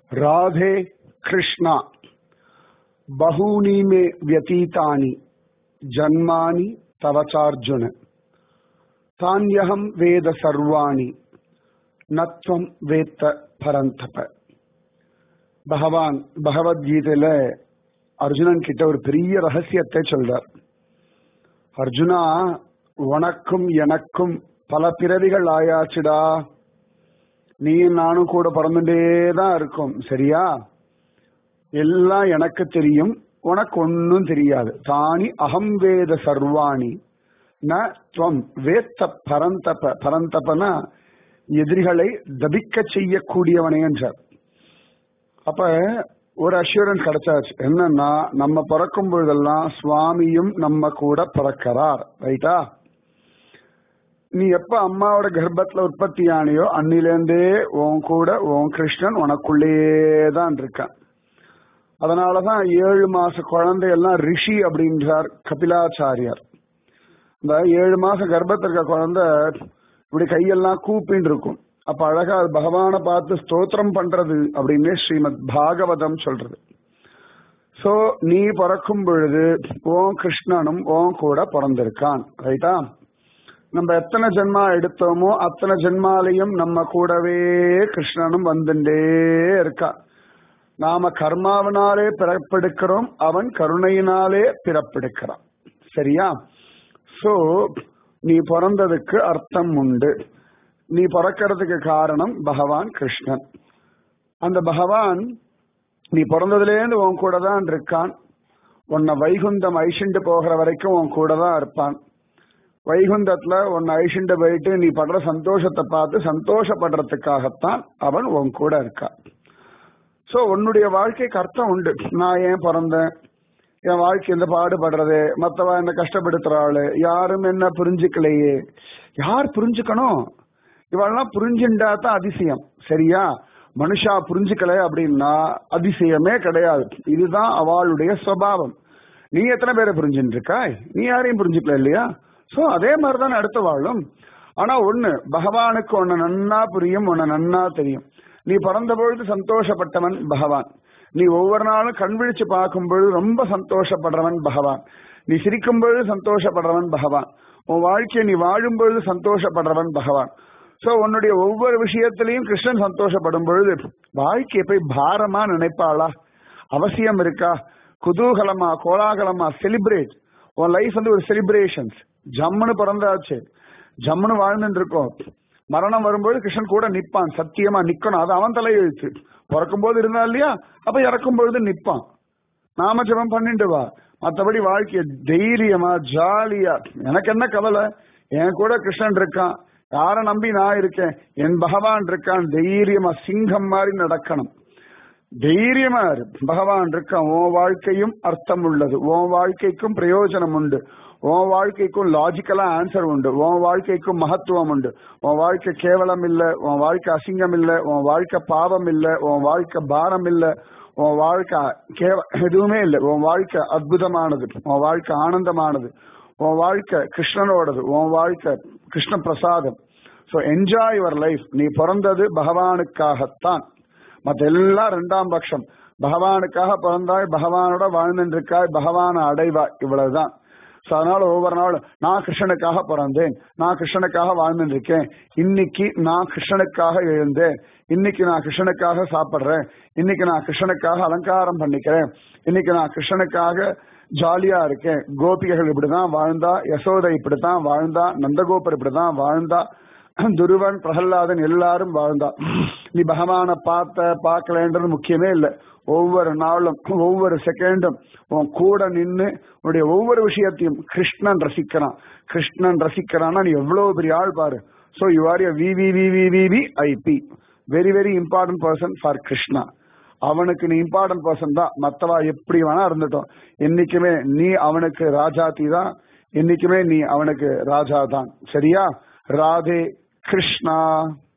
राधे कृष्णा बहूनि मे व्यतीतानि जन्मानि तव चार्जुन तान्यहं वेद सर्वाणि न त्वं वेत्त பரந்தப பகவான் பகவத்கீதையில அர்ஜுனன் கிட்ட ஒரு பெரிய ரகசியத்தை சொல்றார் அர்ஜுனா உனக்கும் எனக்கும் பல பிறவிகள் ஆயாச்சுடா நீ நானும் கூட பிறந்துட்டே தான் இருக்கும் சரியா எல்லாம் எனக்கு தெரியும் உனக்கு ஒன்னும் தெரியாது தானி அகம் வேத சர்வாணி ந துவம் வேத்த பரந்தப பரந்தபனா எதிரிகளை தபிக்க செய்யக்கூடியவனே என்றார் அப்ப ஒரு அஷூரன்ஸ் கிடைச்சாச்சு என்னன்னா நம்ம பிறக்கும் பொழுதெல்லாம் சுவாமியும் நம்ம கூட பிறக்கிறார் ரைட்டா நீ எப்ப அம்மாவோட கர்ப்பத்துல உற்பத்தி ஆனியோ அன்னிலேருந்தே உன் கூட உன் கிருஷ்ணன் உனக்குள்ளேயே தான் இருக்கான் அதனாலதான் ஏழு மாச குழந்தையெல்லாம் ரிஷி அப்படின்றார் கபிலாச்சாரியார் இந்த ஏழு மாச கர்ப்பத்தில் இருக்க குழந்தை இப்படி கையெல்லாம் கூப்பின்னு இருக்கும் அப்ப அழகா அது பகவானை பார்த்து ஸ்தோத்திரம் பண்றது அப்படின்னு ஸ்ரீமத் பாகவதம் சொல்றது சோ நீ பிறக்கும் பொழுது ஓம் கிருஷ்ணனும் ஓம் கூட பிறந்திருக்கான் ரைட்டா நம்ம எத்தனை ஜென்மா எடுத்தோமோ அத்தனை ஜென்மாலையும் நம்ம கூடவே கிருஷ்ணனும் வந்துட்டே இருக்கா நாம கர்மாவினாலே பிறப்பெடுக்கிறோம் அவன் கருணையினாலே பிறப்பெடுக்கிறான் சரியா சோ நீ பிறந்ததுக்கு அர்த்தம் உண்டு நீ பிறக்கிறதுக்கு காரணம் பகவான் கிருஷ்ணன் அந்த பகவான் நீ பிறந்ததுலேருந்து உன் கூட தான் இருக்கான் உன்னை வைகுந்தம் ஐஷிண்டு போகிற வரைக்கும் உன் கூட தான் இருப்பான் வைகுந்தத்துல உன்னை ஐஷிண்டு போயிட்டு நீ படுற சந்தோஷத்தை பார்த்து சந்தோஷப்படுறதுக்காகத்தான் அவன் உன் கூட இருக்கான் சோ உன்னுடைய வாழ்க்கைக்கு அர்த்தம் உண்டு நான் ஏன் பிறந்தேன் என் வாழ்க்கை எந்த பாடுபடுறது மத்தவா என்ன கஷ்டப்படுத்துறாள் யாரும் என்ன புரிஞ்சுக்கலையே யார் புரிஞ்சுக்கணும் இவெல்லாம் புரிஞ்சுண்டா தான் அதிசயம் சரியா மனுஷா புரிஞ்சுக்கல அப்படின்னா அதிசயமே கிடையாது இதுதான் அவளுடைய சுவாவம் நீ எத்தனை பேரை புரிஞ்சுட்டு இருக்காய் நீ யாரையும் புரிஞ்சுக்கல இல்லையா சோ அதே மாதிரிதான் அடுத்த வாழும் ஆனா ஒண்ணு பகவானுக்கு ஒன்னு நன்னா புரியும் ஒன்னு நன்னா தெரியும் நீ பிறந்த பொழுது சந்தோஷப்பட்டவன் பகவான் நீ ஒவ்வொரு நாளும் கண் விழிச்சு பார்க்கும் பொழுது ரொம்ப சந்தோஷப்படுறவன் பகவான் நீ சிரிக்கும் பொழுது சந்தோஷப்படுறவன் பகவான் உன் வாழ்க்கையை நீ வாழும் பொழுது சந்தோஷப்படுறவன் பகவான் சோ உன்னுடைய ஒவ்வொரு விஷயத்திலையும் கிருஷ்ணன் சந்தோஷப்படும் பொழுது வாழ்க்கையை போய் பாரமா நினைப்பாளா அவசியம் இருக்கா குதூகலமா கோலாகலமா செலிப்ரேட் உன் லைஃப் வந்து ஒரு செலிப்ரேஷன்ஸ் ஜம்முன்னு பிறந்தாச்சு ஜம்முன்னு வாழ்ந்துட்டு இருக்கோம் மரணம் வரும்போது கிருஷ்ணன் கூட நிப்பான் சத்தியமா நிக்கணும் அது அவன் தலையெழுத்து பிறக்கும் போது இருந்தா இல்லையா அப்ப இறக்கும் பொழுது நிப்பான் நாம ஜபம் பண்ணிட்டு வா மத்தபடி வாழ்க்கைய தைரியமா ஜாலியா எனக்கு என்ன கவலை என் கூட கிருஷ்ணன் இருக்கான் யார நம்பி நான் இருக்கேன் என் பகவான் இருக்கான் தைரியமா சிங்கம் மாதிரி நடக்கணும் தைரியமா இரு பகவான் இருக்கான் உன் வாழ்க்கையும் அர்த்தம் உள்ளது உன் வாழ்க்கைக்கும் பிரயோஜனம் உண்டு உன் வாழ்க்கைக்கும் லாஜிக்கலா ஆன்சர் உண்டு உன் வாழ்க்கைக்கும் மகத்துவம் உண்டு உன் வாழ்க்கை கேவலம் இல்ல உன் வாழ்க்கை அசிங்கம் இல்ல உன் வாழ்க்கை பாவம் இல்ல உன் வாழ்க்கை பாரம் இல்ல உன் வாழ்க்கை கேவ எதுவுமே இல்லை உன் வாழ்க்கை அற்புதமானது உன் வாழ்க்கை ஆனந்தமானது உன் வாழ்க்கை கிருஷ்ணனோடது உன் வாழ்க்கை கிருஷ்ண பிரசாதம் ஸோ என்ஜாய் யுவர் லைஃப் நீ பிறந்தது பகவானுக்காகத்தான் மற்ற எல்லாம் ரெண்டாம் பட்சம் பகவானுக்காக பிறந்தாய் பகவானோட வாழ்ந்துருக்காய் பகவான அடைவாய் இவ்வளவுதான் ஸோ அதனால ஒவ்வொரு நாளும் நான் கிருஷ்ணனுக்காக பிறந்தேன் நான் கிருஷ்ணனுக்காக வாழ்ந்துட்டு இருக்கேன் இன்னைக்கு நான் கிருஷ்ணனுக்காக எழுந்தேன் இன்னைக்கு நான் கிருஷ்ணனுக்காக சாப்பிட்றேன் இன்னைக்கு நான் கிருஷ்ணனுக்காக அலங்காரம் பண்ணிக்கிறேன் இன்னைக்கு நான் கிருஷ்ணனுக்காக ஜாலியா இருக்கேன் கோபிகைகள் இப்படிதான் வாழ்ந்தா யசோதை இப்படித்தான் வாழ்ந்தா நந்தகோபர் இப்படிதான் வாழ்ந்தா துருவன் பிரகல்லாதன் எல்லாரும் வாழ்ந்தா நீ பகவான பார்த்த பார்க்கலன்றது முக்கியமே இல்லை ஒவ்வொரு நாளும் ஒவ்வொரு செகண்டும் உன் கூட நின்று உன்னுடைய ஒவ்வொரு விஷயத்தையும் கிருஷ்ணன் ரசிக்கிறான் கிருஷ்ணன் ரசிக்கிறான்னா நீ எவ்வளவு பெரிய ஆள் பாரு so you are V V V V V V IP very very important person for Krishna அவனுக்கு நீ இம்பார்ட்டன்ட் பர்சன் தான் மத்தவா எப்படி வேணா இருந்துட்டோம் என்னைக்குமே நீ அவனுக்கு ராஜாத்தி தான் என்னைக்குமே நீ அவனுக்கு ராஜா தான் சரியா ராதே கிருஷ்ணா